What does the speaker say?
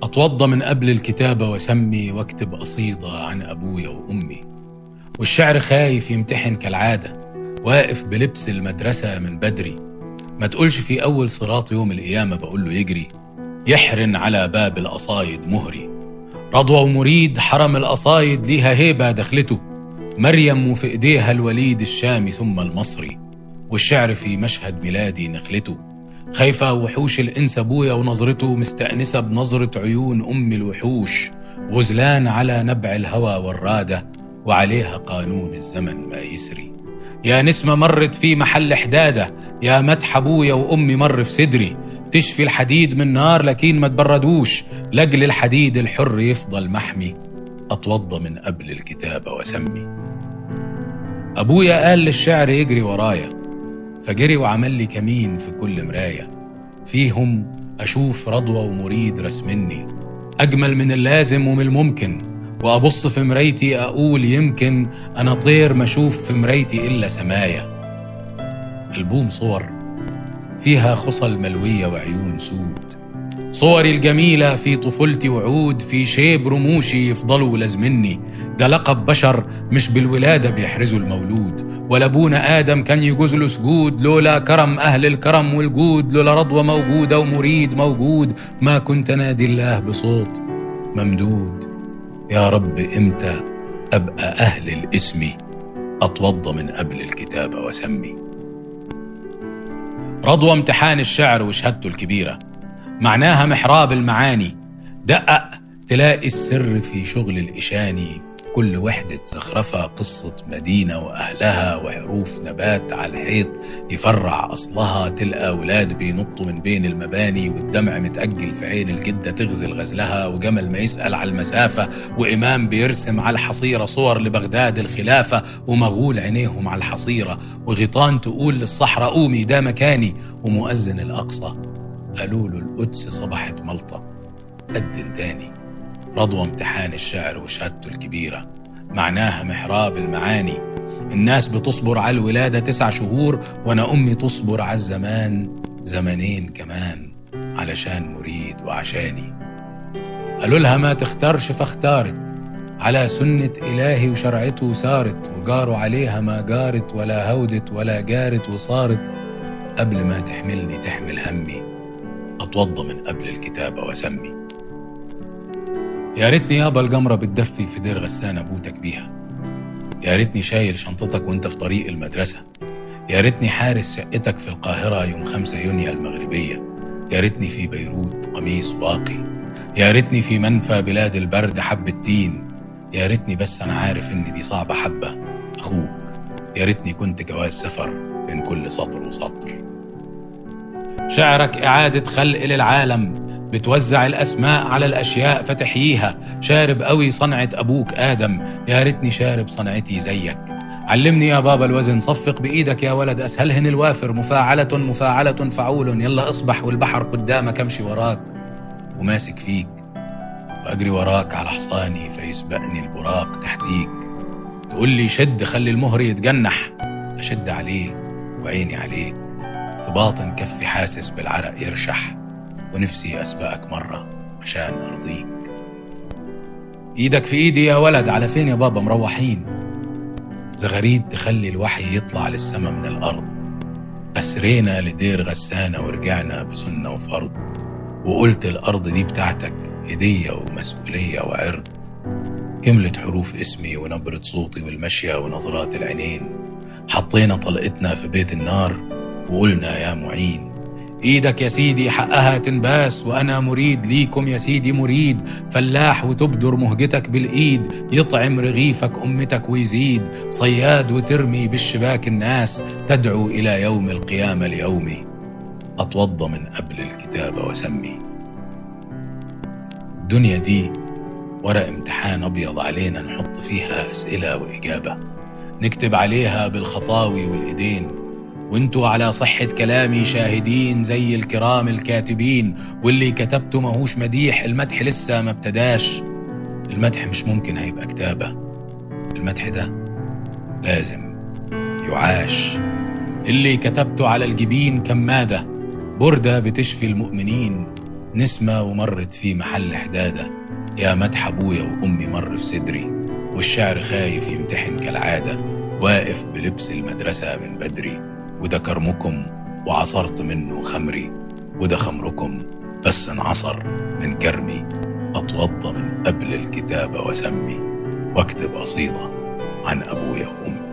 أتوضى من قبل الكتابة وسمي واكتب قصيدة عن أبويا وأمي والشعر خايف يمتحن كالعادة واقف بلبس المدرسة من بدري ما تقولش في أول صراط يوم القيامة بقول له يجري يحرن على باب القصايد مهري رضوى ومريد حرم القصايد ليها هيبة دخلته مريم وفي إيديها الوليد الشامي ثم المصري والشعر في مشهد ميلادي نخلته خايفة وحوش الإنس أبويا ونظرته مستأنسة بنظرة عيون أم الوحوش غزلان على نبع الهوى والرادة وعليها قانون الزمن ما يسري يا نسمة مرت في محل حدادة يا مدح أبويا وأمي مر في صدري تشفي الحديد من نار لكن ما تبردوش لجل الحديد الحر يفضل محمي أتوضى من قبل الكتابة وسمي أبويا قال للشعر يجري ورايا فجري وعمل لي كمين في كل مراية فيهم أشوف رضوى ومريد رسمني أجمل من اللازم ومن الممكن وأبص في مرايتي أقول يمكن أنا طير ما أشوف في مرايتي إلا سمايا ألبوم صور فيها خصل ملوية وعيون سود صوري الجميلة في طفولتي وعود في شيب رموشي يفضلوا لازمني ده لقب بشر مش بالولادة بيحرزوا المولود ولا ابونا آدم كان يجوز له سجود لولا كرم أهل الكرم والجود لولا رضوى موجودة ومريد موجود ما كنت نادي الله بصوت ممدود يا رب إمتى أبقى أهل الاسم أتوضى من قبل الكتابة وسمي رضوى امتحان الشعر وشهادته الكبيره معناها محراب المعاني دقق تلاقي السر في شغل الإشاني في كل وحدة زخرفة قصة مدينة وأهلها وحروف نبات على الحيط يفرع أصلها تلقى أولاد بينطوا من بين المباني والدمع متأجل في عين الجدة تغزل غزلها وجمل ما يسأل على المسافة وإمام بيرسم على الحصيرة صور لبغداد الخلافة ومغول عينيهم على الحصيرة وغيطان تقول للصحراء قومي ده مكاني ومؤذن الأقصى قالوا له القدس صبحت ملطة قدم تاني رضوى امتحان الشعر وشهادته الكبيرة معناها محراب المعاني الناس بتصبر على الولادة تسع شهور وأنا أمي تصبر على الزمان زمنين كمان علشان مريد وعشاني قالوا لها ما تختارش فاختارت على سنة إلهي وشرعته سارت وجاروا عليها ما جارت ولا هودت ولا جارت وصارت قبل ما تحملني تحمل همي أتوضى من قبل الكتابة وأسمي يا ريتني يابا الجمرة بتدفي في دير غسان أبوتك بيها يا ريتني شايل شنطتك وانت في طريق المدرسة يا ريتني حارس شقتك في القاهرة يوم 5 يونيو المغربية يا ريتني في بيروت قميص واقي يا ريتني في منفى بلاد البرد حب التين يا ريتني بس أنا عارف إن دي صعبة حبة أخوك يا ريتني كنت جواز سفر بين كل سطر وسطر شعرك إعادة خلق للعالم بتوزع الأسماء على الأشياء فتحييها شارب قوي صنعة أبوك آدم يا ريتني شارب صنعتي زيك علمني يا بابا الوزن صفق بإيدك يا ولد أسهلهن الوافر مفاعلة مفاعلة فعول يلا اصبح والبحر قدامك امشي وراك وماسك فيك وأجري وراك على حصاني فيسبقني البراق تحتيك تقول لي شد خلي المهر يتجنح أشد عليه وعيني عليك في باطن كفي حاسس بالعرق يرشح ونفسي أسبقك مرة عشان أرضيك إيدك في إيدي يا ولد على فين يا بابا مروحين زغاريد تخلي الوحي يطلع للسما من الأرض أسرينا لدير غسانة ورجعنا بسنة وفرض وقلت الأرض دي بتاعتك هدية ومسؤولية وعرض كملت حروف اسمي ونبرة صوتي والمشية ونظرات العينين حطينا طلقتنا في بيت النار وقلنا يا معين ايدك يا سيدي حقها تنباس وانا مريد ليكم يا سيدي مريد فلاح وتبدر مهجتك بالايد يطعم رغيفك امتك ويزيد صياد وترمي بالشباك الناس تدعو الى يوم القيامه ليومي اتوضى من قبل الكتابه وسمي الدنيا دي ورق امتحان ابيض علينا نحط فيها اسئله واجابه نكتب عليها بالخطاوي والايدين وانتوا على صحة كلامي شاهدين زي الكرام الكاتبين واللي كتبته ماهوش مديح المدح لسه ما ابتداش المدح مش ممكن هيبقى كتابة المدح ده لازم يعاش اللي كتبته على الجبين كمادة بردة بتشفي المؤمنين نسمة ومرت في محل حدادة يا مدح أبويا وأمي مر في صدري والشعر خايف يمتحن كالعادة واقف بلبس المدرسة من بدري وده كرمكم وعصرت منه خمري وده خمركم بس انعصر من كرمي أتوضى من قبل الكتابة وسمي واكتب قصيدة عن أبويا وأمي